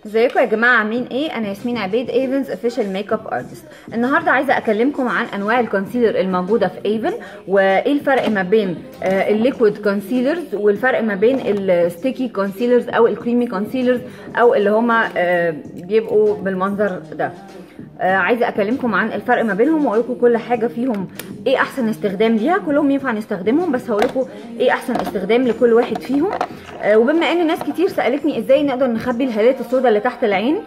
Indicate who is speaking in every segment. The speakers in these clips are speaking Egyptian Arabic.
Speaker 1: ازيكم يا جماعه عاملين ايه انا ياسمين عبيد ايفنز اوفيشال ميك اب ارتست النهارده عايزه اكلمكم عن انواع الكونسيلر الموجوده في ايفن وايه الفرق ما بين آه، الليكويد كونسيلرز والفرق ما بين الستيكي كونسيلرز او الكريمي كونسيلرز او اللي هما آه، بيبقوا بالمنظر ده آه، عايزه اكلمكم عن الفرق ما بينهم واقول لكم كل حاجه فيهم ايه احسن استخدام ليها كلهم ينفع نستخدمهم بس هقول لكم ايه احسن استخدام لكل واحد فيهم آه، وبما ان ناس كتير سالتني ازاي نقدر نخبي الهالات السوداء اللي تحت العين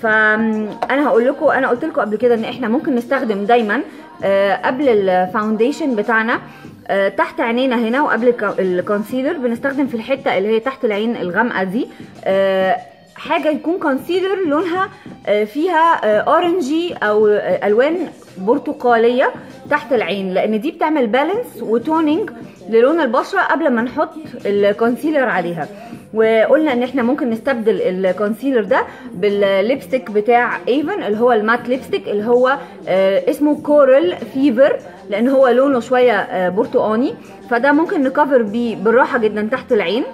Speaker 1: فانا هقول لكم انا قلت لكم قبل كده ان احنا ممكن نستخدم دايما آه، قبل الفاونديشن بتاعنا آه، تحت عينينا هنا وقبل الك- الكونسيلر بنستخدم في الحته اللي هي تحت العين الغامقه دي آه، حاجه يكون كونسيلر لونها آه، فيها آه، اورنجي او آه، الوان برتقاليه تحت العين لان دي بتعمل بالانس وتونينج للون البشره قبل ما نحط الكونسيلر عليها وقلنا ان احنا ممكن نستبدل الكونسيلر ده بالليبستيك بتاع ايفن اللي هو المات ليبستيك اللي هو آه، اسمه كورال فيفر لان هو لونه شويه آه، برتقاني فده ممكن نكفر بيه بالراحه جدا تحت العين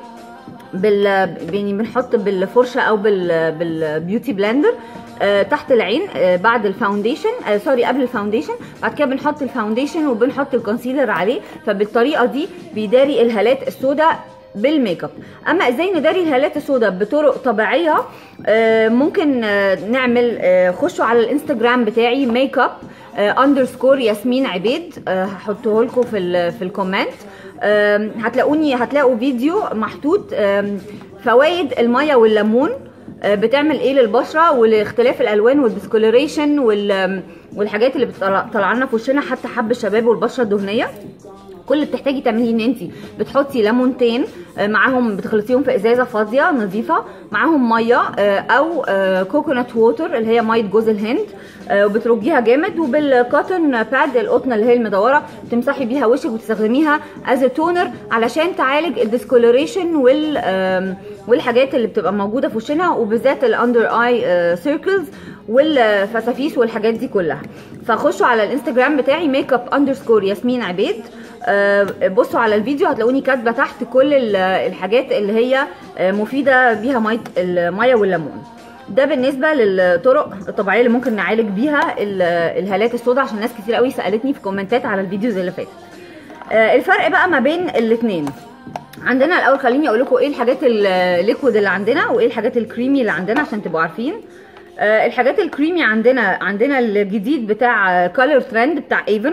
Speaker 1: بال يعني بنحط بالفرشه او بال بالبيوتي بلندر آه تحت العين آه بعد الفاونديشن آه سوري قبل الفاونديشن بعد كده بنحط الفاونديشن وبنحط الكونسيلر عليه فبالطريقه دي بيداري الهالات السوداء بالميك اب اما ازاي نداري الهالات السوداء بطرق طبيعيه آه ممكن آه نعمل آه خشوا على الانستجرام بتاعي ميك اب اندرسكور ياسمين عبيد آه، هحطه لكم في ال في الكومنت آم، هتلاقوني هتلاقوا فيديو محطوط آم، فوائد الميه والليمون آه، بتعمل ايه للبشره ولاختلاف الالوان والديسكولوريشن وال والحاجات اللي بتطلع لنا في وشنا حتى حب الشباب والبشره الدهنيه كل اللي بتحتاجي تعمليه ان انت بتحطي ليمونتين آه، معاهم بتخلطيهم في ازازه فاضيه نظيفه معاهم ميه آه، او كوكونات ووتر اللي هي ميه جوز الهند آه، وبترجيها جامد وبالكوتن باد القطنه اللي هي المدوره تمسحي بيها وشك وتستخدميها از تونر علشان تعالج الديسكولوريشن وال آم، والحاجات اللي بتبقى موجوده في وشنا وبالذات الاندر اي سيركلز والفسافيس والحاجات دي كلها فخشوا على الانستجرام بتاعي ميك اب اندرسكور ياسمين عبيد آه، بصوا على الفيديو هتلاقوني كاتبه تحت كل ال- الحاجات اللي هي آه، مفيده بيها ميه الميه والليمون ده بالنسبه للطرق الطبيعيه اللي ممكن نعالج بيها ال- الهالات السوداء عشان ناس كتير قوي سالتني في كومنتات على الفيديوز اللي فاتت آه، الفرق بقى ما بين الاثنين عندنا الاول خليني اقول لكم ايه الحاجات الليكويد اللي عندنا وايه الحاجات الكريمي اللي عندنا عشان تبقوا عارفين آه، الحاجات الكريمي عندنا عندنا الجديد بتاع كولر ترند بتاع ايفن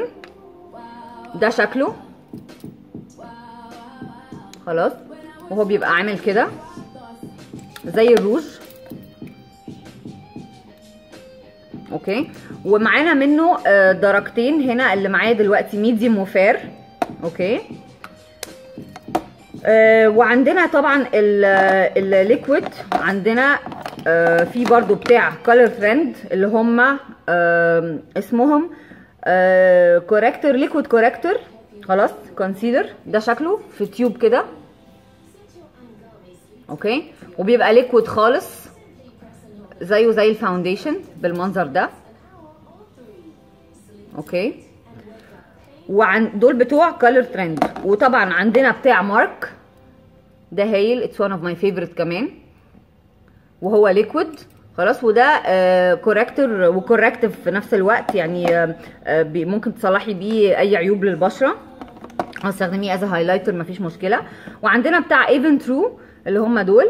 Speaker 1: ده شكله خلاص وهو بيبقى عامل كده زي الروج اوكي ومعانا منه آه، درجتين هنا اللي معايا دلوقتي ميديوم وفير اوكي آه، وعندنا طبعا الليكويد عندنا آه، في برضو بتاع كولر ترند اللي هم آم، اسمهم كوركتور ليكويد كوركتور خلاص كونسيلر ده شكله في تيوب كده اوكي وبيبقى ليكويد خالص زيه زي الفاونديشن بالمنظر ده اوكي وعن دول بتوع كولر ترند وطبعا عندنا بتاع مارك ده هايل اتس وان اوف ماي فيفورت كمان وهو ليكويد خلاص وده كوركتور وكوركتيف في نفس الوقت يعني آه، آه، بي- ممكن تصلحي بيه اي عيوب للبشره هتستخدميه از هايلايتر مفيش مشكله وعندنا بتاع ايفن ترو اللي هم دول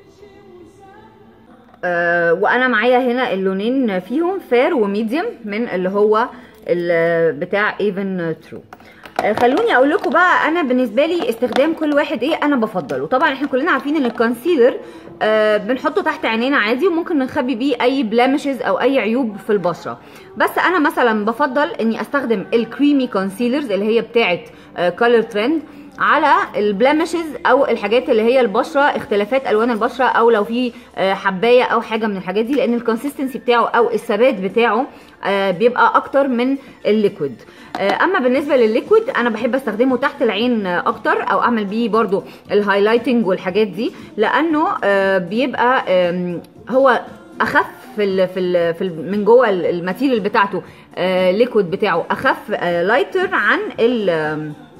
Speaker 1: آه، وانا معايا هنا اللونين فيهم فير وميديوم من اللي هو ال- بتاع ايفن ترو خلوني اقول لكم بقى انا بالنسبه لي استخدام كل واحد ايه انا بفضله طبعا احنا كلنا عارفين ان الكونسيلر آه بنحطه تحت عينينا عادي وممكن نخبي بيه اي بلامشز او اي عيوب في البشره بس انا مثلا بفضل اني استخدم الكريمي كونسيلرز اللي هي بتاعه كولر ترند على البلامشز او الحاجات اللي هي البشره اختلافات الوان البشره او لو في آه، حبايه او حاجه من الحاجات دي لان الكونسيستنسي بتاعه او الثبات بتاعه آه، بيبقى اكتر من الليكويد آه، اما بالنسبه للليكويد انا بحب استخدمه تحت العين آه، اكتر او اعمل بيه برضو الهايلايتنج والحاجات دي لانه آه، بيبقى آم، هو اخف في ال في ال في ال من جوه ال- الماتيريال بتاعته ليكويد بتاعه اخف لايتر عن ال آم،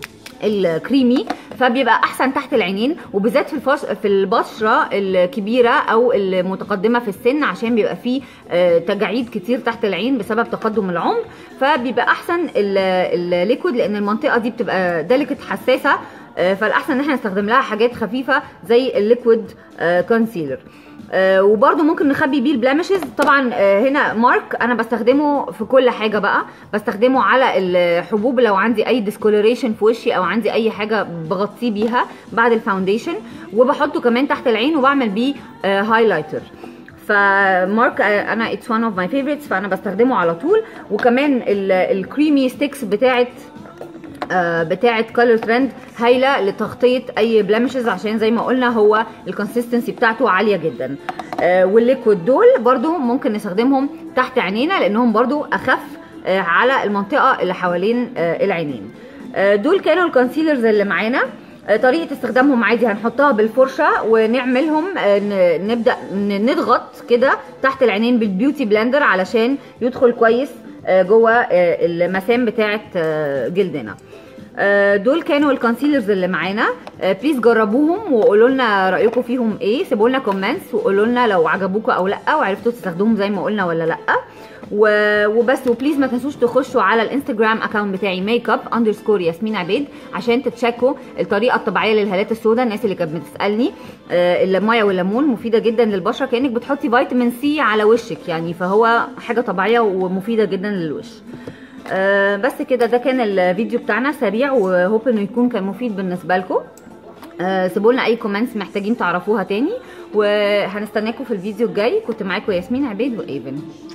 Speaker 1: الكريمي فبيبقى احسن تحت العينين وبالذات في الفش... في البشره الكبيره او المتقدمه في السن عشان بيبقى فيه آه، تجاعيد كتير تحت العين بسبب تقدم العمر فبيبقى احسن ال- الليكويد لان المنطقه دي بتبقى ديليكت حساسه آه، فالاحسن ان احنا نستخدم لها حاجات خفيفه زي الليكويد كونسيلر آه، وبرده ممكن نخبي بيه البلامشز طبعا آه، هنا مارك انا بستخدمه في كل حاجه بقى بستخدمه على الحبوب لو عندي اي ديسكولوريشن في وشي او عندي اي حاجه بغطيه بيها بعد الفاونديشن وبحطه كمان تحت العين وبعمل بيه هايلايتر فمارك آه، انا اتس وان اوف ماي فيفورتس فانا بستخدمه على طول وكمان الكريمي ستيكس بتاعت آه، بتاعه كولر ترند هايله لتغطيه اي بلمشز عشان زي ما قلنا هو الكونسيستنسي بتاعته عاليه جدا آه، والليكويد دول برضو ممكن نستخدمهم تحت عينينا لانهم برضو اخف آه، على المنطقه اللي حوالين آه، العينين آه، دول كانوا الكونسيلرز اللي معانا آه، طريقه استخدامهم عادي هنحطها بالفرشه ونعملهم آه، ن- نبدا ن- نضغط كده تحت العينين بالبيوتي بلندر علشان يدخل كويس آه، جوه آه، المسام بتاعه آه، جلدنا آه، دول كانوا الكونسيلرز اللي معانا بليز جربوهم وقولوا لنا رايكم فيهم ايه سيبوا لنا كومنتس وقولوا لنا لو عجبوكم او لا وعرفتوا تستخدموهم زي ما قلنا ولا لا و- وبس وبليز ما تنسوش تخشوا على الانستجرام اكونت بتاعي ميك اب اندرسكور ياسمين عبيد عشان تتشكوا الطريقه الطبيعيه للهالات السوداء الناس اللي كانت بتسالني آه، الميه والليمون مفيده جدا للبشره كانك بتحطي فيتامين سي على وشك يعني فهو حاجه طبيعيه ومفيده جدا للوش آه، بس كده ده كان الفيديو بتاعنا سريع وهوب انه يكون كان مفيد بالنسبه لكم آه، سيبوا لنا اي كومنتس محتاجين تعرفوها تاني وهنستناكم في الفيديو الجاي كنت معاكم ياسمين عبيد وايفن